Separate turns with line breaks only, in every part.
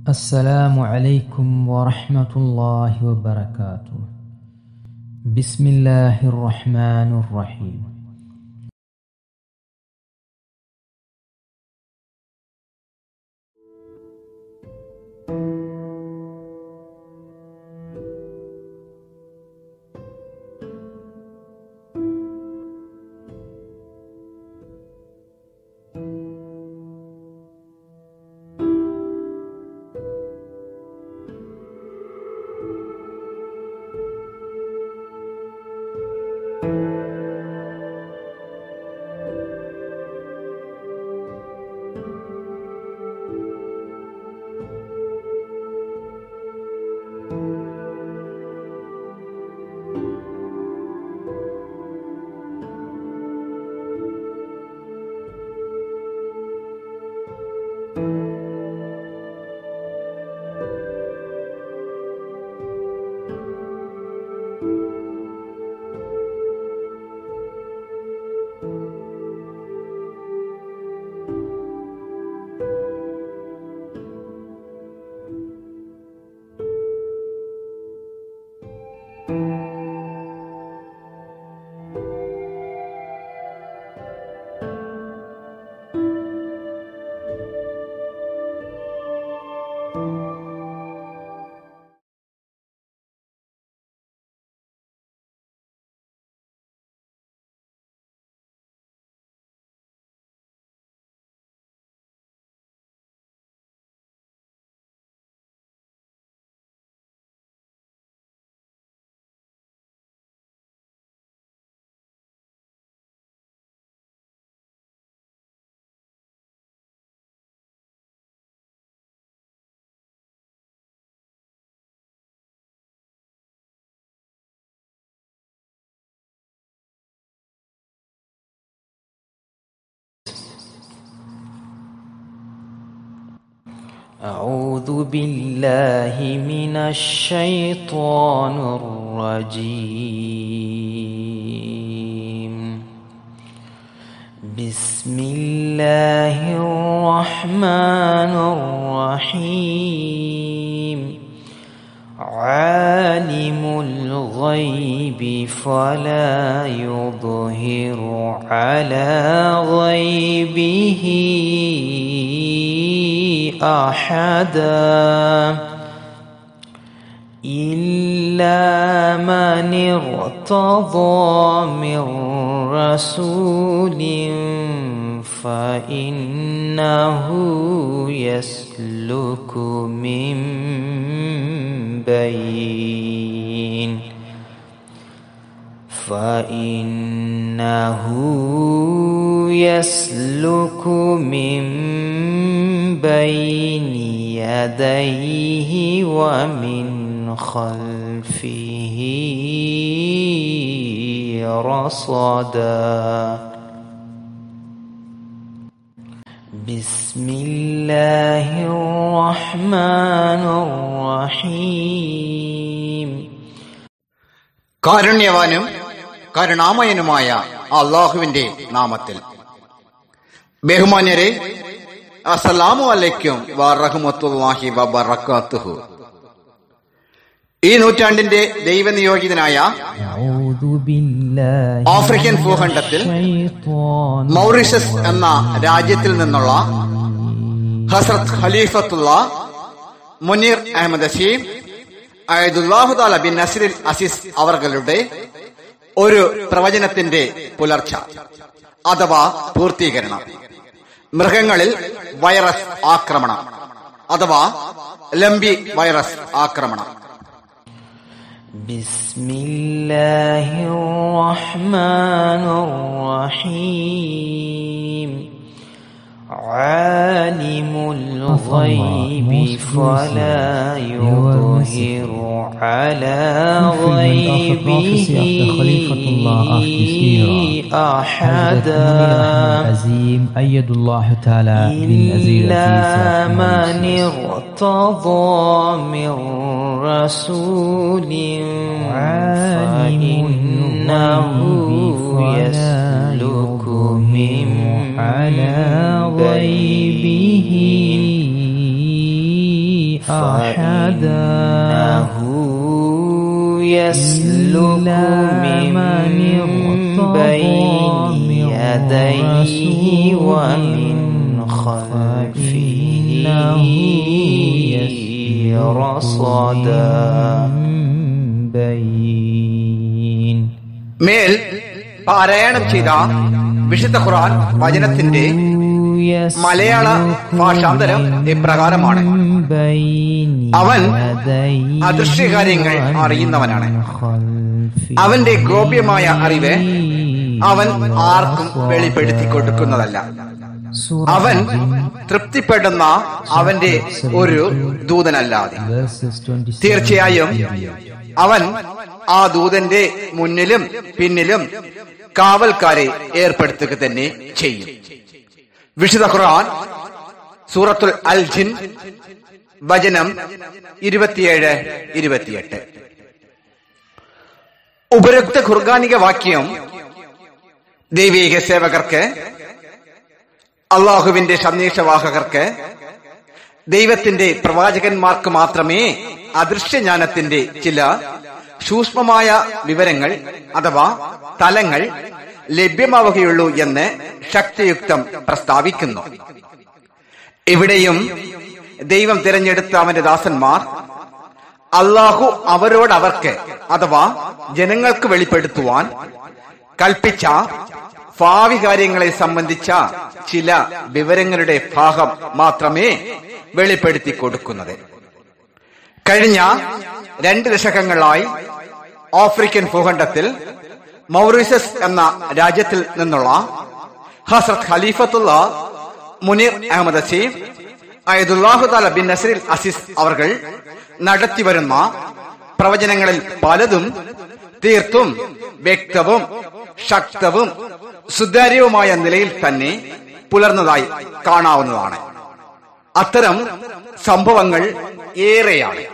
السلام عليكم ورحمة الله وبركاته بسم الله الرحمن الرحيم أعوذ بالله من الشيطان الرجيم بسم الله الرحمن الرحيم عالم الغيب فلا يظهر على غيبه احدا الا من ارتضى من رسول فانه يسلك من بين فإنه يسلك من بين يديه ومن خلفه رصدا بسم الله الرحمن الرحيم
കാരുണ്യവാനും കരുണാമയനുമായ അള്ളാഹുവിന്റെ നാമത്തിൽ ബഹുമാന്യരെ അസ്സലാമു അലൈക്കും വറഹമത്തുല്ലാഹി വബറകാതുഹു ഈ നൂറ്റാണ്ടിന്റെ ദൈവനിയോഗിതനായ
أعوذ بالله
ആഫ്രിക്കൻ
من
ഭൂഖണ്ഡത്തിൽ
الشيطان
മൗറിഷസ് എന്ന രാജ്യത്തിൽ നിന്നുള്ള Hazrat Khalifatullah Munir Ahmad Azim അയദുല്ലാഹുദാല ബിൻ നസറിൽ അസീസ് അവർകളുടെ ഒരു പ്രവചനത്തിന്റെ പുലർച്ച അഥവാ പൂർത്തീകരണം മൃഗങ്ങളിൽ വൈറസ് ആക്രമണം അഥവാ ലംബി വൈറസ് ആക്രമണം
بسم الله الرحمن الرحيم عالم الغيب فلا يظهر على غيبه أحدا
العزيم أيد الله تعالى بالعزيز
إلا
العزيز
من ارتضى من رسول فإنه يسلك من
على
بينه
أحدا
فإنه يسلك من بين يديه ومن خلفه رصدا
بين
മേൽ പാരായണം ചെയ്ത വിശുദ്ധ ഖുർആൻ വചനത്തിന്റെ മലയാള ഭാഷാന്തരം ഇപ്രകാരമാണ് അവൻ അദൃശ്യകാര്യങ്ങൾ അറിയുന്നവനാണ് അവന്റെ ഗോപ്യമായ അറിവ് അവൻ ആർക്കും വെളിപ്പെടുത്തി കൊടുക്കുന്നതല്ല അവൻ തൃപ്തിപ്പെടുന്ന അവന്റെ ഒരു ദൂതനല്ലാതെ തീർച്ചയായും അവൻ ആ ദൂതന്റെ മുന്നിലും പിന്നിലും കാവൽക്കാരെ ഏർപ്പെടുത്തുക തന്നെ ചെയ്യും വിശുദ്ധ ഖുർആൻ സൂറത്തുൽ അൽ ജിൻ വചനം ഇരുപത്തിയേഴ് ഇരുപത്തിയെട്ട് ഉപരോക്ത ഖുർഗാനിക വാക്യം ദൈവീക സേവകർക്ക് അള്ളാഹുവിന്റെ സന്ദേശവാഹകർക്ക് ദൈവത്തിന്റെ പ്രവാചകന്മാർക്ക് മാത്രമേ അദൃശ്യജ്ഞാനത്തിന്റെ ചില സൂക്ഷ്മമായ വിവരങ്ങൾ അഥവാ തലങ്ങൾ ലഭ്യമാവുകയുള്ളൂ എന്ന് ശക്തിയുക്തം പ്രസ്താവിക്കുന്നു ഇവിടെയും ദൈവം തിരഞ്ഞെടുത്ത അവന്റെ ദാസന്മാർ അള്ളാഹു അവരോട് അവർക്ക് അഥവാ ജനങ്ങൾക്ക് വെളിപ്പെടുത്തുവാൻ കൽപ്പിച്ച ഭാവി കാര്യങ്ങളെ സംബന്ധിച്ച ചില വിവരങ്ങളുടെ ഭാഗം മാത്രമേ വെളിപ്പെടുത്തി കൊടുക്കുന്നത് കഴിഞ്ഞ രണ്ട് ദശകങ്ങളായി ആഫ്രിക്കൻ ഭൂഖണ്ഡത്തിൽ മൗറീസസ് എന്ന രാജ്യത്തിൽ നിന്നുള്ള ഹസ്രത് ഖലീഫത്തുള്ള മുനീർ അഹമ്മദ് അസീം അയദുല്ലാഹു താല ബിൻ നസറിൽ അസീസ് അവർ നടത്തിവരുന്ന പ്രവചനങ്ങളിൽ പലതും തീർത്തും വ്യക്തവും ശക്തവും സുതാര്യവുമായ നിലയിൽ തന്നെ പുലർന്നതായി കാണാവുന്നതാണ് അത്തരം സംഭവങ്ങൾ ഏറെയാണ്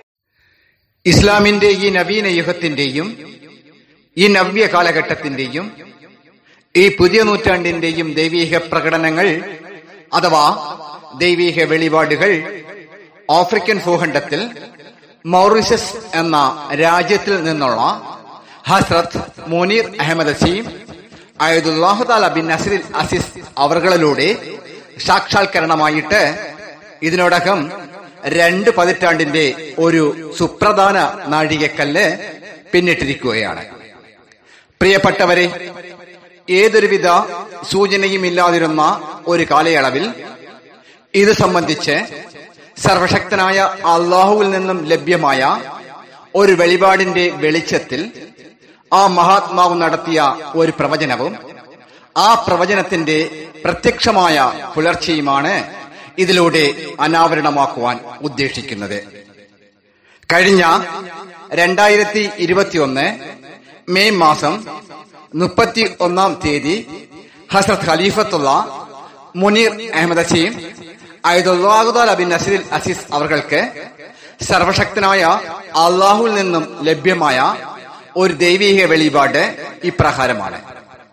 ഇസ്ലാമിന്റെ ഈ നവീന യുഗത്തിന്റെയും ഈ നവ്യ കാലഘട്ടത്തിന്റെയും ഈ പുതിയ നൂറ്റാണ്ടിന്റെയും ദൈവീക പ്രകടനങ്ങൾ അഥവാ ദൈവീക വെളിപാടുകൾ ആഫ്രിക്കൻ ഭൂഖണ്ഡത്തിൽ മൗറിഷസ് എന്ന രാജ്യത്തിൽ നിന്നുള്ള ഹസ്രത്ത് മുനീർ അഹമ്മദ് അസീം അയദുല്ലാഹു താല ബിൻ നസറിൽ അസീസ് അവർകളിലൂടെ സാക്ഷാത്കരണമായിട്ട് ഇതിനോടകം രണ്ട് പതിറ്റാണ്ടിന്റെ ഒരു സുപ്രധാന നാഴികക്കല്ല് പിന്നിട്ടിരിക്കുകയാണ് പ്രിയപ്പെട്ടവരെ ഏതൊരുവിധ സൂചനയും ഇല്ലാതിരുന്ന ഒരു കാലയളവിൽ ഇത് സംബന്ധിച്ച് സർവശക്തനായ അള്ളാഹുവിൽ നിന്നും ലഭ്യമായ ഒരു വെളിപാടിന്റെ വെളിച്ചത്തിൽ ആ മഹാത്മാവ് നടത്തിയ ഒരു പ്രവചനവും ആ പ്രവചനത്തിന്റെ പ്രത്യക്ഷമായ പുലർച്ചയുമാണ് ഇതിലൂടെ അനാവരണമാക്കുവാൻ ഉദ്ദേശിക്കുന്നത് കഴിഞ്ഞ രണ്ടായിരത്തി ഇരുപത്തിയൊന്ന് മെയ് മാസം മുപ്പത്തി ഒന്നാം തീയതി ഹസ്രത് ഖലീഫത്തുള്ള മുനീർ അഹമ്മദ് അസീം അയ്ദുല്ലാഹുദാൽ അബിൻ നസീൽ അസീസ് അവർക്ക് സർവശക്തനായ അള്ളാഹുവിൽ നിന്നും ലഭ്യമായ ഒരു ദൈവീക വെളിപാട് ഇപ്രകാരമാണ്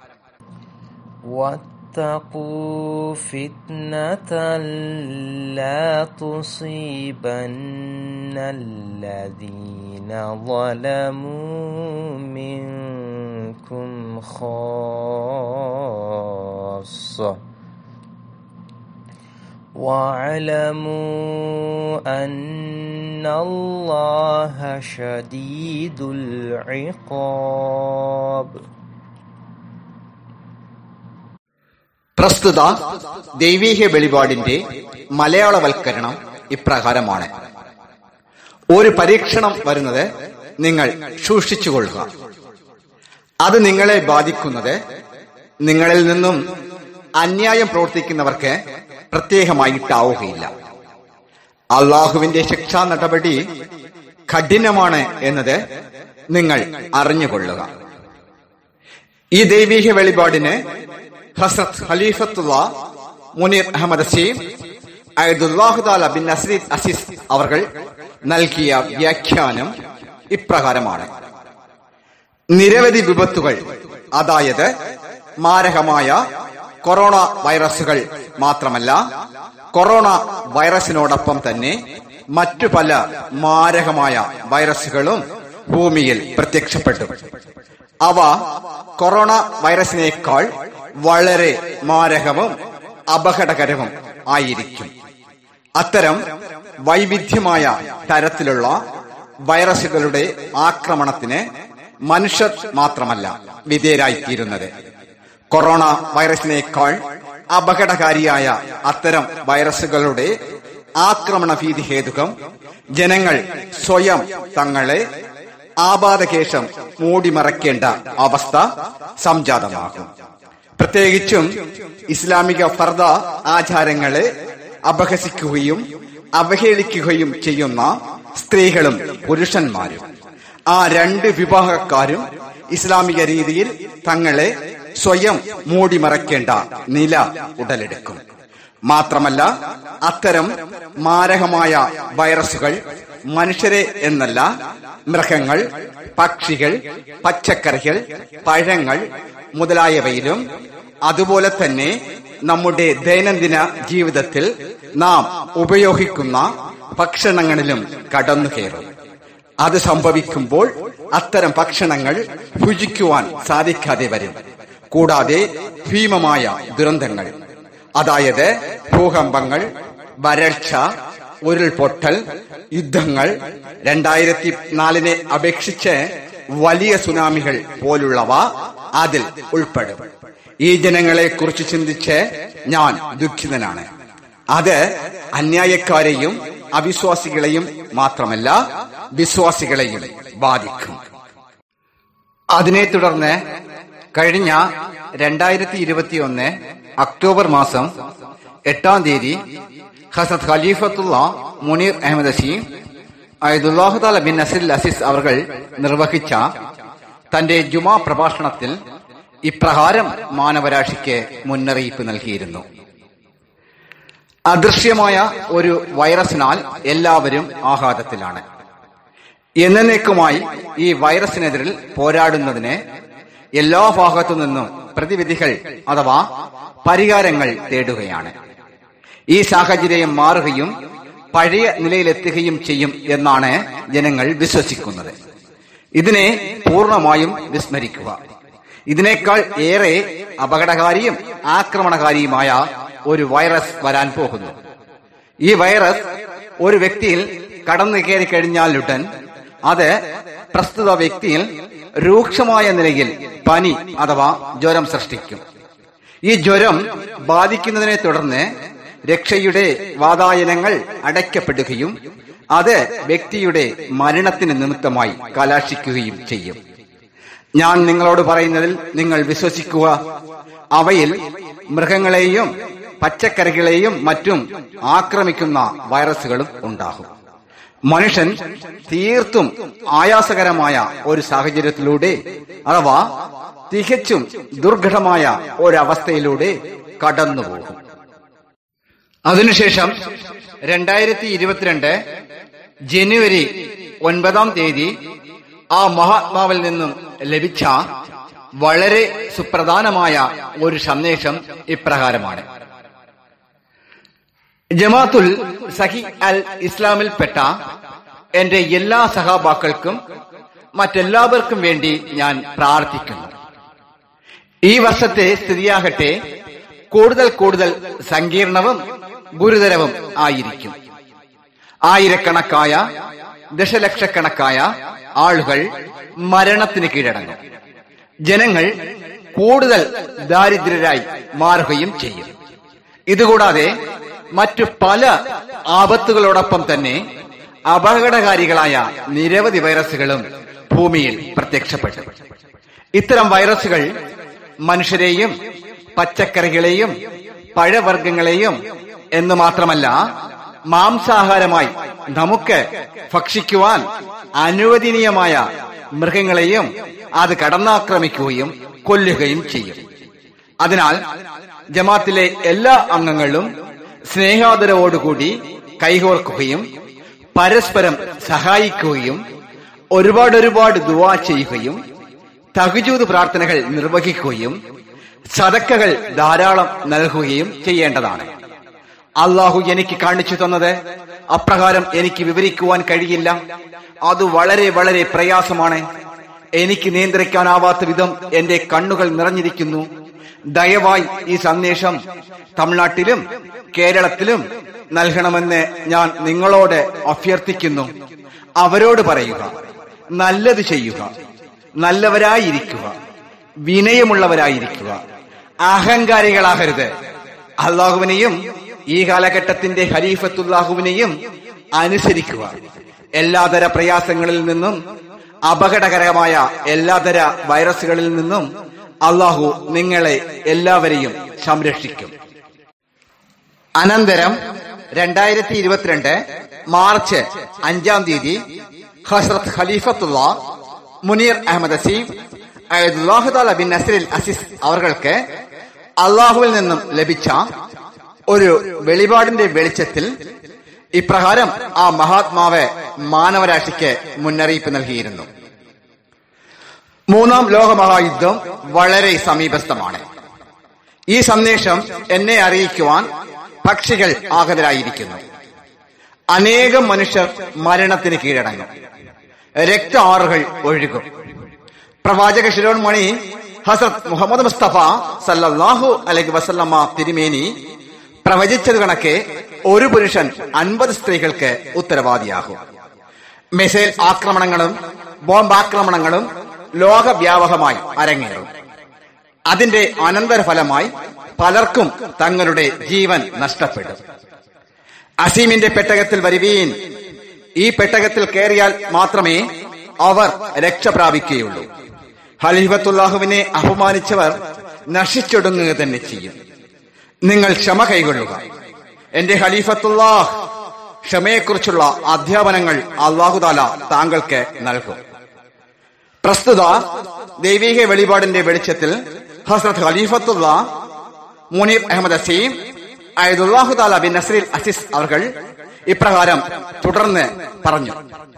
واتقوا فتنة لا تصيبن الذين ظلموا منكم خاصة واعلموا أن الله شديد العقاب
പ്രസ്തുത ദൈവീക വെളിപാടിന്റെ മലയാളവൽക്കരണം ഇപ്രകാരമാണ് ഒരു പരീക്ഷണം വരുന്നത് നിങ്ങൾ സൂക്ഷിച്ചുകൊള്ളുക അത് നിങ്ങളെ ബാധിക്കുന്നത് നിങ്ങളിൽ നിന്നും അന്യായം പ്രവർത്തിക്കുന്നവർക്ക് പ്രത്യേകമായിട്ടാവുകയില്ല അള്ളാഹുവിന്റെ ശിക്ഷാ നടപടി കഠിനമാണ് എന്നത് നിങ്ങൾ അറിഞ്ഞുകൊള്ളുക ഈ ദൈവീക വെളിപാടിന് Hazrat Khalifatullah Munir Ahmad Azim അയദുല്ലാഹുദാല ബിൻ നസരീദ് അസീസ് അവർ നൽകിയ വ്യാഖ്യാനം ഇപ്രകാരമാണ് നിരവധി വിപത്തുകൾ അതായത് മാരകമായ കൊറോണ വൈറസുകൾ മാത്രമല്ല കൊറോണ വൈറസിനോടൊപ്പം തന്നെ മറ്റു പല മാരകമായ വൈറസുകളും ഭൂമിയിൽ പ്രത്യക്ഷപ്പെട്ടു അവ കൊറോണ വൈറസിനേക്കാൾ വളരെ മാരകവും അപകടകരവും ആയിരിക്കും അത്തരം വൈവിധ്യമായ തരത്തിലുള്ള വൈറസുകളുടെ ആക്രമണത്തിന് മനുഷ്യർ മാത്രമല്ല വിധേയരായിത്തീരുന്നത് കൊറോണ വൈറസിനേക്കാൾ അപകടകാരിയായ അത്തരം വൈറസുകളുടെ ആക്രമണ ഭീതി ഹേതുകം ജനങ്ങൾ സ്വയം തങ്ങളെ ആപാതകേശം മൂടിമറയ്ക്കേണ്ട അവസ്ഥ സംജാതമാകും പ്രത്യേകിച്ചും ഇസ്ലാമിക ഫർദ ആചാരങ്ങളെ അപഹസിക്കുകയും അവഹേളിക്കുകയും ചെയ്യുന്ന സ്ത്രീകളും പുരുഷന്മാരും ആ രണ്ട് വിഭാഗക്കാരും ഇസ്ലാമിക രീതിയിൽ തങ്ങളെ സ്വയം മൂടിമറയ്ക്കേണ്ട നില ഉടലെടുക്കും മാത്രമല്ല അത്തരം മാരകമായ വൈറസുകൾ മനുഷ്യരെ എന്നല്ല മൃഗങ്ങൾ പക്ഷികൾ പച്ചക്കറികൾ പഴങ്ങൾ മുതലായവയിലും അതുപോലെ തന്നെ നമ്മുടെ ദൈനംദിന ജീവിതത്തിൽ നാം ഉപയോഗിക്കുന്ന ഭക്ഷണങ്ങളിലും കടന്നു കയറും അത് സംഭവിക്കുമ്പോൾ അത്തരം ഭക്ഷണങ്ങൾ ഭുജിക്കുവാൻ സാധിക്കാതെ വരും കൂടാതെ ഭീമമായ ദുരന്തങ്ങൾ അതായത് ഭൂകമ്പങ്ങൾ വരൾച്ച ഉരുൾപൊട്ടൽ യുദ്ധങ്ങൾ രണ്ടായിരത്തി നാലിനെ അപേക്ഷിച്ച് വലിയ സുനാമികൾ പോലുള്ളവ അതിൽ ഉൾപ്പെടും ഈ ജനങ്ങളെ കുറിച്ച് ചിന്തിച്ച് ഞാൻ ദുഃഖിതനാണ് അത് അന്യായക്കാരെയും അവിശ്വാസികളെയും മാത്രമല്ല വിശ്വാസികളെയും ബാധിക്കും അതിനെ തുടർന്ന് കഴിഞ്ഞ രണ്ടായിരത്തി ഇരുപത്തിയൊന്ന് ഒക്ടോബർ മാസം എട്ടാം തീയതി Hazrat Khalifatullah Munir Ahmad Azim അയ്ദുല്ലാഹുദാല ബിൻ നസിൽ അസീസ് അവർ നിർവഹിച്ച തന്റെ ജുമാ പ്രഭാഷണത്തിൽ ഇപ്രകാരം മാനവരാശിക്ക് മുന്നറിയിപ്പ് നൽകിയിരുന്നു അദൃശ്യമായ ഒരു വൈറസിനാൽ എല്ലാവരും ആഘാതത്തിലാണ് എന്നേക്കുമായി ഈ വൈറസിനെതിരിൽ പോരാടുന്നതിന് എല്ലാ ഭാഗത്തു നിന്നും പ്രതിവിധികൾ അഥവാ പരിഹാരങ്ങൾ തേടുകയാണ് ഈ സാഹചര്യം മാറുകയും പഴയ നിലയിലെത്തുകയും ചെയ്യും എന്നാണ് ജനങ്ങൾ വിശ്വസിക്കുന്നത് ഇതിനെ പൂർണ്ണമായും വിസ്മരിക്കുക ഇതിനേക്കാൾ ഏറെ അപകടകാരിയും ആക്രമണകാരിയുമായ ഒരു വൈറസ് വരാൻ പോകുന്നു ഈ വൈറസ് ഒരു വ്യക്തിയിൽ കടന്നു കയറി കഴിഞ്ഞാലുടൻ അത് പ്രസ്തുത വ്യക്തിയിൽ രൂക്ഷമായ നിലയിൽ പനി അഥവാ ജ്വരം സൃഷ്ടിക്കും ഈ ജ്വരം ബാധിക്കുന്നതിനെ തുടർന്ന് രക്ഷയുടെ വാതായനങ്ങൾ അടയ്ക്കപ്പെടുകയും അത് വ്യക്തിയുടെ മരണത്തിന് നിമിത്തമായി കലാശിക്കുകയും ചെയ്യും ഞാൻ നിങ്ങളോട് പറയുന്നതിൽ നിങ്ങൾ വിശ്വസിക്കുക അവയിൽ മൃഗങ്ങളെയും പച്ചക്കറികളെയും മറ്റും ആക്രമിക്കുന്ന വൈറസുകളും ഉണ്ടാകും മനുഷ്യൻ തീർത്തും ആയാസകരമായ ഒരു സാഹചര്യത്തിലൂടെ അഥവാ തികച്ചും ദുർഘടമായ ഒരവസ്ഥയിലൂടെ കടന്നുപോകും അതിനുശേഷം രണ്ടായിരത്തി ഇരുപത്തിരണ്ട് ജനുവരി ഒൻപതാം തീയതി ആ മഹാത്മാവിൽ നിന്നും ലഭിച്ച വളരെ സുപ്രധാനമായ ഒരു സന്ദേശം ഇപ്രകാരമാണ് ജമാത്തുൽ സഹി അൽ ഇസ്ലാമിൽപ്പെട്ട എന്റെ എല്ലാ സഹാബാക്കൾക്കും മറ്റെല്ലാവർക്കും വേണ്ടി ഞാൻ പ്രാർത്ഥിക്കുന്നു ഈ വർഷത്തെ സ്ഥിതിയാകട്ടെ കൂടുതൽ കൂടുതൽ സങ്കീർണവും ഗുരുതരവും ആയിരിക്കും ആയിരക്കണക്കായ ദശലക്ഷക്കണക്കായ ആളുകൾ മരണത്തിന് കീഴടങ്ങും ജനങ്ങൾ കൂടുതൽ ദാരിദ്ര്യരായി മാറുകയും ചെയ്യും ഇതുകൂടാതെ മറ്റു പല ആപത്തുകളോടൊപ്പം തന്നെ അപകടകാരികളായ നിരവധി വൈറസുകളും ഭൂമിയിൽ പ്രത്യക്ഷപ്പെട്ടു ഇത്തരം വൈറസുകൾ മനുഷ്യരെയും പച്ചക്കറികളെയും പഴവർഗ്ഗങ്ങളെയും എന്ന് മാത്രമല്ല മാംസാഹാരമായി നമുക്ക് ഭക്ഷിക്കുവാൻ അനുവദനീയമായ മൃഗങ്ങളെയും അത് കടന്നാക്രമിക്കുകയും കൊല്ലുകയും ചെയ്യും അതിനാൽ ജമാത്തിലെ എല്ലാ അംഗങ്ങളും സ്നേഹാദരവോടുകൂടി കൈകോർക്കുകയും പരസ്പരം സഹായിക്കുകയും ഒരുപാട് ഒരുപാട് ദുവാ ചെയ്യുകയും തഹജൂദ് പ്രാർത്ഥനകൾ നിർവഹിക്കുകയും സതക്കകൾ ധാരാളം നൽകുകയും ചെയ്യേണ്ടതാണ് അള്ളാഹു എനിക്ക് കാണിച്ചു തന്നത് അപ്രകാരം എനിക്ക് വിവരിക്കുവാൻ കഴിയില്ല അത് വളരെ വളരെ പ്രയാസമാണ് എനിക്ക് നിയന്ത്രിക്കാനാവാത്ത വിധം എന്റെ കണ്ണുകൾ നിറഞ്ഞിരിക്കുന്നു ദയവായി ഈ സന്ദേശം തമിഴ്നാട്ടിലും കേരളത്തിലും നൽകണമെന്ന് ഞാൻ നിങ്ങളോട് അഭ്യർത്ഥിക്കുന്നു അവരോട് പറയുക നല്ലത് ചെയ്യുക നല്ലവരായിരിക്കുക വിനയമുള്ളവരായിരിക്കുക അഹങ്കാരികളാകരുത് അള്ളാഹുവിനെയും ഈ കാലഘട്ടത്തിന്റെ ഖലീഫത്തുല്ലാഹുവിനെയും അനുസരിക്കുക എല്ലാതര പ്രയാസങ്ങളിൽ നിന്നും അപകടകരമായ എല്ലാതര വൈറസുകളിൽ നിന്നും അള്ളാഹു നിങ്ങളെ എല്ലാവരെയും സംരക്ഷിക്കും അനന്തരം രണ്ടായിരത്തി ഇരുപത്തിരണ്ട് മാർച്ച് അഞ്ചാം തീയതി Hazrat Khalifatullah Munir Ahmad Azim അയ്യദുല്ലാഹുദാല ബിൻ നസറിൽ അസീസ് അവർക്ക് അള്ളാഹുവിൽ നിന്നും ലഭിച്ച ഒരു വെളിപാടിന്റെ വെളിച്ചത്തിൽ ഇപ്രകാരം ആ മഹാത്മാവ് മാനവരാശിക്ക് മുന്നറിയിപ്പ് നൽകിയിരുന്നു മൂന്നാം ലോകമഹായുദ്ധം വളരെ സമീപസ്ഥമാണ് ഈ സന്ദേശം എന്നെ അറിയിക്കുവാൻ പക്ഷികൾ ആഗതരായിരിക്കുന്നു അനേകം മനുഷ്യർ മരണത്തിന് കീഴടങ്ങും രക്ത ആറുകൾ ഒഴുകും പ്രവാചക ശിരോൺമണി ഹസരത് മുഹമ്മദ് മുസ്തഫ സല്ലല്ലാഹു അലൈഹി വസല്ലമ്മ തിരുമേനി പ്രവചിച്ചത് കണക്കെ ഒരു പുരുഷൻ അൻപത് സ്ത്രീകൾക്ക് ഉത്തരവാദിയാകും മിസൈൽ ആക്രമണങ്ങളും ബോംബാക്രമണങ്ങളും ലോകവ്യാപകമായി അരങ്ങേറും അതിന്റെ അനന്തരഫലമായി പലർക്കും തങ്ങളുടെ ജീവൻ നഷ്ടപ്പെടും അസീമിന്റെ പെട്ടകത്തിൽ വരുവീൻ ഈ പെട്ടകത്തിൽ കയറിയാൽ മാത്രമേ അവർ രക്ഷ പ്രാപിക്കുകയുള്ളൂ ഹലീഫത്തുല്ലാഹുവിനെ അപമാനിച്ചവർ നശിച്ചൊടുങ്ങുക തന്നെ ചെയ്യും നിങ്ങൾ ക്ഷമ കൈകൊള്ളുക എന്റെ ഖലീഫത്തുല്ലാഹ് ക്ഷമയെക്കുറിച്ചുള്ള അധ്യാപനങ്ങൾ അള്ളാഹുദാല താങ്കൾക്ക് നൽകും പ്രസ്തുത ദൈവിക വെളിപാടിന്റെ വെളിച്ചത്തിൽ ഹസ്രത്ത് ഖലീഫത്തുള്ള മുനീർ അഹമ്മദ് അസീം അയദുല്ലാഹു താല ബിൻ നസറിൽ അസിസ് അവർ ഇപ്രകാരം തുടർന്ന് പറഞ്ഞു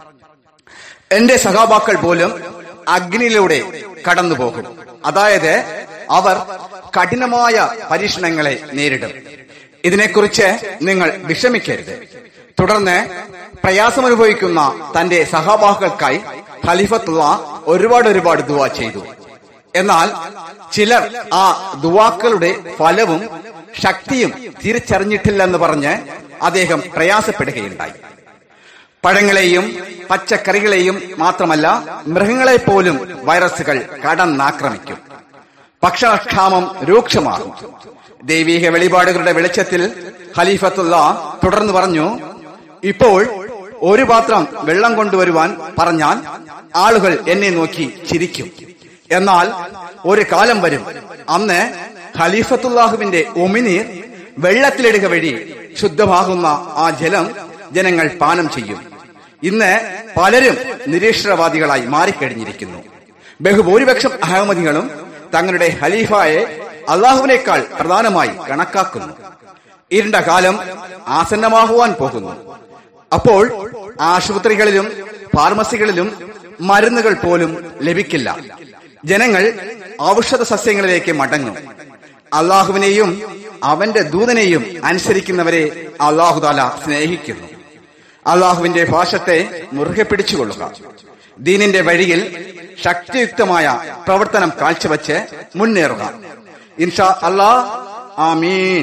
എന്റെ സഹാബാക്കൾ പോലും അഗ്നിയിലൂടെ കടന്നു പോകും അതായത് അവർ കഠിനമായ പരീക്ഷണങ്ങളെ നേരിടും ഇതിനെക്കുറിച്ച് നിങ്ങൾ വിഷമിക്കരുത് തുടർന്ന് പ്രയാസമനുഭവിക്കുന്ന തന്റെ സഹാബാക്കൾക്കായി ഖലീഫത്തുള്ള ഒരുപാട് ഒരുപാട് ദുവാ ചെയ്തു എന്നാൽ ചിലർ ആ ദുവാക്കളുടെ ഫലവും ശക്തിയും തിരിച്ചറിഞ്ഞിട്ടില്ലെന്ന് പറഞ്ഞ് അദ്ദേഹം പ്രയാസപ്പെടുകയുണ്ടായി പഴങ്ങളെയും പച്ചക്കറികളെയും മാത്രമല്ല മൃഗങ്ങളെ പോലും വൈറസുകൾ കടന്നാക്രമിക്കും ഭക്ഷണക്ഷാമം രൂക്ഷമാകും ദൈവീക വെളിപാടുകളുടെ വെളിച്ചത്തിൽ ഖലീഫത്തുള്ള തുടർന്ന് പറഞ്ഞു ഇപ്പോൾ ഒരു പാത്രം വെള്ളം കൊണ്ടുവരുവാൻ പറഞ്ഞാൽ ആളുകൾ എന്നെ നോക്കി ചിരിക്കും എന്നാൽ ഒരു കാലം വരും അന്ന് ഖലീഫത്തുല്ലാഹുവിന്റെ ഒമിനീർ വെള്ളത്തിലിടുക വഴി ശുദ്ധമാകുന്ന ആ ജലം ജനങ്ങൾ പാനം ചെയ്യും ഇന്ന് പലരും നിരീശ്വരവാദികളായി മാറിക്കഴിഞ്ഞിരിക്കുന്നു ബഹുഭൂരിപക്ഷം അഹമ്മദികളും തങ്ങളുടെ ഖലീഫായെ അള്ളാഹുവിനേക്കാൾ പ്രധാനമായി കണക്കാക്കുന്നു ഇരുണ്ട കാലം ആസന്നമാകുവാൻ പോകുന്നു അപ്പോൾ ആശുപത്രികളിലും ഫാർമസികളിലും മരുന്നുകൾ പോലും ലഭിക്കില്ല ജനങ്ങൾ ഔഷധ സസ്യങ്ങളിലേക്ക് മടങ്ങും അള്ളാഹുവിനെയും അവന്റെ ദൂതനെയും അനുസരിക്കുന്നവരെ അള്ളാഹുദാല സ്നേഹിക്കുന്നു അള്ളാഹുവിന്റെ ഭാഷത്തെ മുറുകെ പിടിച്ചുകൊള്ളുക ദീനിന്റെ വഴിയിൽ ശക്തിയുക്തമായ പ്രവർത്തനം കാഴ്ചവെച്ച് മുന്നേറുക ഇൻഷാ അല്ലാ ആമീൻ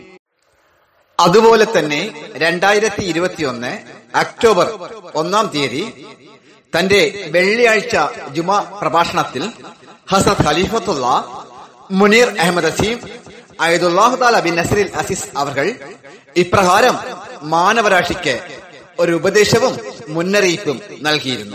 അതുപോലെ തന്നെ രണ്ടായിരത്തി ഇരുപത്തിയൊന്ന് അക്ടോബർ ഒന്നാം തീയതി തന്റെ വെള്ളിയാഴ്ച ജുമാ പ്രഭാഷണത്തിൽ ഹസരത് ഖലീഫത്തുള്ള മുനീർ അഹമ്മദ് അസീം അയദുല്ലാഹു താല ബിൻ നസറിൽ അസീസ് അവർ ഇപ്രകാരം മാനവരാശിക്ക് ഒരു ഉപദേശവും മുന്നറിയിപ്പും നൽകിയിരുന്നു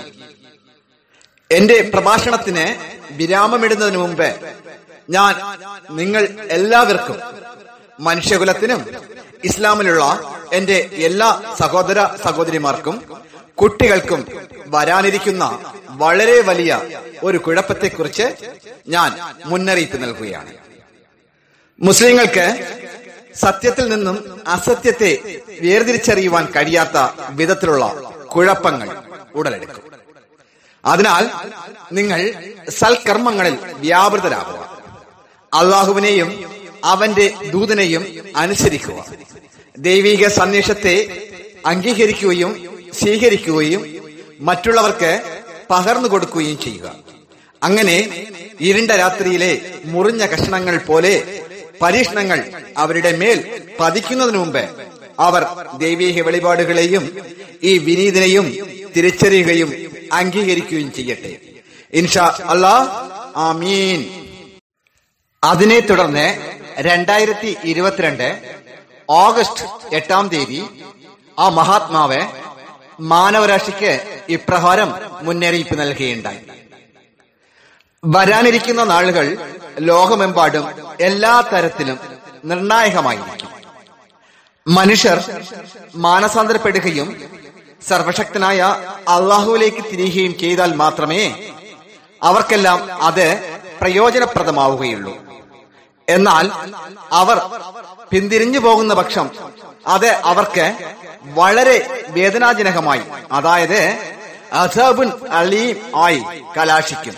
എന്റെ പ്രഭാഷണത്തിന് വിരാമമിടുന്നതിന് മുമ്പ് ഞാൻ നിങ്ങൾ എല്ലാവർക്കും മനുഷ്യകുലത്തിനും ഇസ്ലാമിലുള്ള എന്റെ എല്ലാ സഹോദര സഹോദരിമാർക്കും കുട്ടികൾക്കും വരാനിരിക്കുന്ന വളരെ വലിയ ഒരു കുഴപ്പത്തെക്കുറിച്ച് ഞാൻ മുന്നറിയിപ്പ് നൽകുകയാണ് മുസ്ലിങ്ങൾക്ക് സത്യത്തിൽ നിന്നും അസത്യത്തെ വേർതിരിച്ചറിയുവാൻ കഴിയാത്ത വിധത്തിലുള്ള കുഴപ്പങ്ങൾ ഉടലെടുക്കും അതിനാൽ നിങ്ങൾ സൽക്കർമ്മങ്ങളിൽ വ്യാപൃതരാകുക അള്ളാഹുവിനെയും അവന്റെ ദൂതനെയും അനുസരിക്കുക ദൈവിക സന്ദേശത്തെ അംഗീകരിക്കുകയും സ്വീകരിക്കുകയും മറ്റുള്ളവർക്ക് പകർന്നു കൊടുക്കുകയും ചെയ്യുക അങ്ങനെ ഇരുണ്ട രാത്രിയിലെ മുറിഞ്ഞ കഷണങ്ങൾ പോലെ പരീക്ഷണങ്ങൾ അവരുടെ മേൽ പതിക്കുന്നതിനു മുമ്പ് അവർ ദൈവീക വെളിപാടുകളെയും ഈ വിനീതനെയും തിരിച്ചറിയുകയും അംഗീകരിക്കുകയും ചെയ്യട്ടെ ഇൻഷാ അല്ലാ ആമീൻ അതിനെ തുടർന്ന് രണ്ടായിരത്തി ഇരുപത്തിരണ്ട് ഓഗസ്റ്റ് എട്ടാം തീയതി ആ മഹാത്മാവ് മാനവരാശിക്ക് ഇപ്രകാരം മുന്നറിയിപ്പ് നൽകുകയുണ്ടായി വരാനിരിക്കുന്ന നാളുകൾ ലോകമെമ്പാടും എല്ലാ തരത്തിലും നിർണായകമായിരിക്കും മനുഷ്യർ മാനസാന്തരപ്പെടുകയും സർവശക്തനായ അള്ളാഹുവിലേക്ക് തിരികുകയും ചെയ്താൽ മാത്രമേ അവർക്കെല്ലാം അത് പ്രയോജനപ്രദമാവുകയുള്ളൂ എന്നാൽ അവർ പിന്തിരിഞ്ഞു പോകുന്ന പക്ഷം അത് അവർക്ക് വളരെ വേദനാജനകമായി അതായത് അസബുൻ അലീം ആയി കലാശിക്കും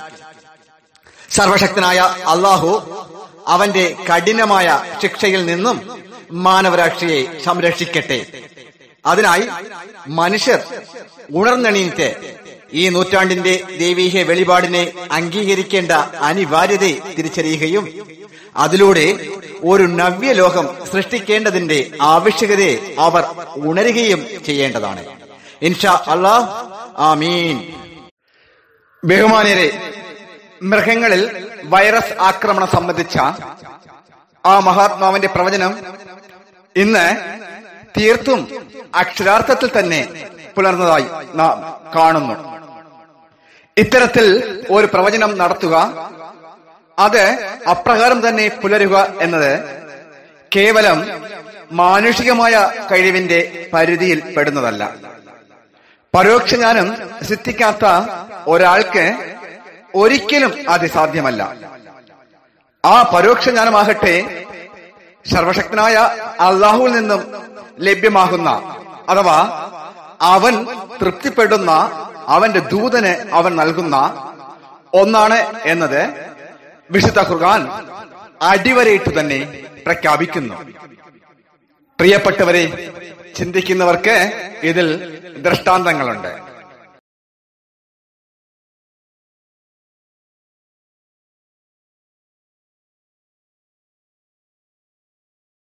സർവശക്തനായ അള്ളാഹു അവന്റെ കഠിനമായ ശിക്ഷയിൽ നിന്നും മാനവരാശിയെ സംരക്ഷിക്കട്ടെ അതിനായി മനുഷ്യർ ഉണർന്നെണീറ്റ് ഈ നൂറ്റാണ്ടിന്റെ ദൈവീക വെളിപാടിനെ അംഗീകരിക്കേണ്ട അനിവാര്യതയെ തിരിച്ചറിയുകയും അതിലൂടെ ഒരു നവ്യലോകം സൃഷ്ടിക്കേണ്ടതിന്റെ ആവശ്യകതയെ അവർ ഉണരുകയും ചെയ്യേണ്ടതാണ് ഇൻഷാ അള്ളാഹ് ആമീൻ ബഹുമാന്യരെ മൃഗങ്ങളിൽ വൈറസ് ആക്രമണം സംബന്ധിച്ച ആ മഹാത്മാവിന്റെ പ്രവചനം ഇന്ന് തീർത്തും അക്ഷരാർത്ഥത്തിൽ തന്നെ പുലർന്നതായി നാം കാണുന്നു ഇത്തരത്തിൽ ഒരു പ്രവചനം നടത്തുക അത് അപ്രകാരം തന്നെ പുലരുക എന്നത് കേവലം മാനുഷികമായ കഴിവിന്റെ പരിധിയിൽ പെടുന്നതല്ല പരോക്ഷ ജ്ഞാനം സിദ്ധിക്കാത്ത ഒരാൾക്ക് ഒരിക്കലും അത് സാധ്യമല്ല ആ പരോക്ഷ ജ്ഞാനമാകട്ടെ സർവശക്തനായ അള്ളാഹുവിൽ നിന്നും ലഭ്യമാകുന്ന അഥവാ അവൻ തൃപ്തിപ്പെടുന്ന അവന്റെ ദൂതന് അവൻ നൽകുന്ന ഒന്നാണ് എന്നത് വിശുദ്ധ ഖുർആൻ അടിവരയിട്ട് തന്നെ പ്രഖ്യാപിക്കുന്നു പ്രിയപ്പെട്ടവരെ ചിന്തിക്കുന്നവർക്ക് ഇതിൽ ദൃഷ്ടാന്തങ്ങളുണ്ട്